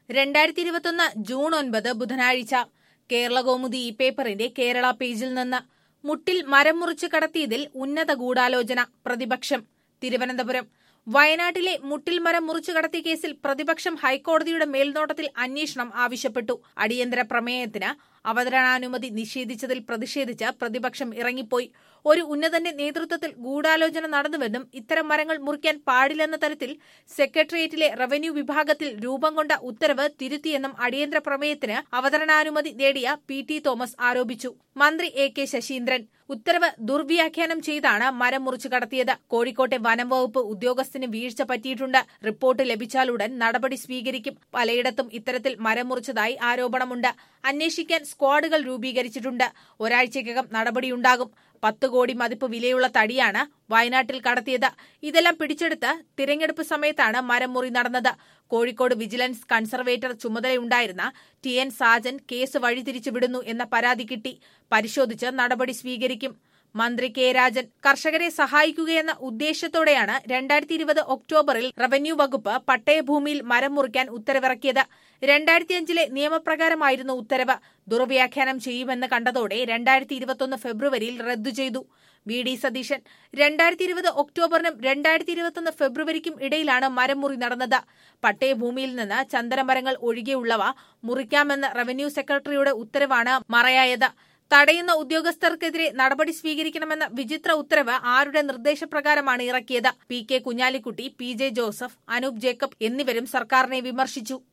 രണ്ടായിരത്തി ഇരുപത്തൊന്ന് ജൂൺ ഒൻപത് ബുധനാഴ്ച കേരള കൗമുദി ഈ പേപ്പറിന്റെ കേരള പേജിൽ നിന്ന് മുട്ടിൽ മരം മുറിച്ച് കടത്തിയതിൽ ഉന്നത ഗൂഢാലോചന പ്രതിപക്ഷം തിരുവനന്തപുരം വയനാട്ടിലെ മുട്ടിൽ മരം മുറിച്ചു കടത്തിയ കേസിൽ പ്രതിപക്ഷം ഹൈക്കോടതിയുടെ മേൽനോട്ടത്തിൽ അന്വേഷണം ആവശ്യപ്പെട്ടു അടിയന്തര പ്രമേയത്തിന് അവതരണാനുമതി നിഷേധിച്ചതിൽ പ്രതിഷേധിച്ച് പ്രതിപക്ഷം ഇറങ്ങിപ്പോയി ഒരു ഉന്നതന്റെ നേതൃത്വത്തിൽ ഗൂഢാലോചന നടന്നുവെന്നും ഇത്തരം മരങ്ങൾ മുറിക്കാൻ പാടില്ലെന്ന തരത്തിൽ സെക്രട്ടേറിയറ്റിലെ റവന്യൂ വിഭാഗത്തിൽ രൂപം കൊണ്ട ഉത്തരവ് തിരുത്തിയെന്നും അടിയന്തര പ്രമേയത്തിന് അവതരണാനുമതി നേടിയ പി ടി തോമസ് ആരോപിച്ചു മന്ത്രി എ കെ ശശീന്ദ്രൻ ഉത്തരവ് ദുർവ്യാഖ്യാനം ചെയ്താണ് മരം മുറിച്ചു കടത്തിയത് കോഴിക്കോട്ടെ വനം വകുപ്പ് ഉദ്യോഗസ്ഥന് വീഴ്ച പറ്റിയിട്ടുണ്ട് റിപ്പോർട്ട് ലഭിച്ചാലുടൻ നടപടി സ്വീകരിക്കും പലയിടത്തും ഇത്തരത്തിൽ മരം മുറിച്ചതായി ആരോപണമുണ്ട് അന്വേഷിക്കാൻ സ്ക്വാഡുകൾ രൂപീകരിച്ചിട്ടുണ്ട് ഒരാഴ്ചയ്ക്കകം നടപടിയുണ്ടാകും പത്ത് കോടി മതിപ്പ് വിലയുള്ള തടിയാണ് വയനാട്ടിൽ കടത്തിയത് ഇതെല്ലാം പിടിച്ചെടുത്ത് തിരഞ്ഞെടുപ്പ് സമയത്താണ് മരം മുറി നടന്നത് കോഴിക്കോട് വിജിലൻസ് കൺസർവേറ്റർ ചുമതലയുണ്ടായിരുന്ന ടി എൻ സാജൻ കേസ് വഴിതിരിച്ചു വിടുന്നു എന്ന പരാതി കിട്ടി പരിശോധിച്ച് നടപടി സ്വീകരിക്കും മന്ത്രി കെ രാജൻ കർഷകരെ സഹായിക്കുകയെന്ന ഉദ്ദേശത്തോടെയാണ് രണ്ടായിരത്തി ഇരുപത് ഒക്ടോബറിൽ റവന്യൂ വകുപ്പ് പട്ടയഭൂമിയിൽ മരം മുറിക്കാൻ ഉത്തരവിറക്കിയത് രണ്ടായിരത്തിയഞ്ചിലെ നിയമപ്രകാരമായിരുന്നു ഉത്തരവ് ദുർവ്യാഖ്യാനം ചെയ്യുമെന്ന് കണ്ടതോടെ രണ്ടായിരത്തി ഇരുപത്തൊന്ന് ഫെബ്രുവരിയിൽ റദ്ദു ചെയ്തു വി ഡി സതീശൻ രണ്ടായിരത്തി ഇരുപത് ഒക്ടോബറിനും രണ്ടായിരത്തി ഇരുപത്തൊന്ന് ഫെബ്രുവരിക്കും ഇടയിലാണ് മരം മുറി നടന്നത് പട്ടയഭൂമിയിൽ നിന്ന് ചന്ദനമരങ്ങൾ ഒഴികെയുള്ളവ മുറിക്കാമെന്ന് റവന്യൂ സെക്രട്ടറിയുടെ ഉത്തരവാണ് മറയായത് തടയുന്ന ഉദ്യോഗസ്ഥർക്കെതിരെ നടപടി സ്വീകരിക്കണമെന്ന വിചിത്ര ഉത്തരവ് ആരുടെ നിർദ്ദേശപ്രകാരമാണ് ഇറക്കിയത് P K Kunhalikutty P J Joseph Anoop Jacob എന്നിവരും സർക്കാരിനെ വിമർശിച്ചു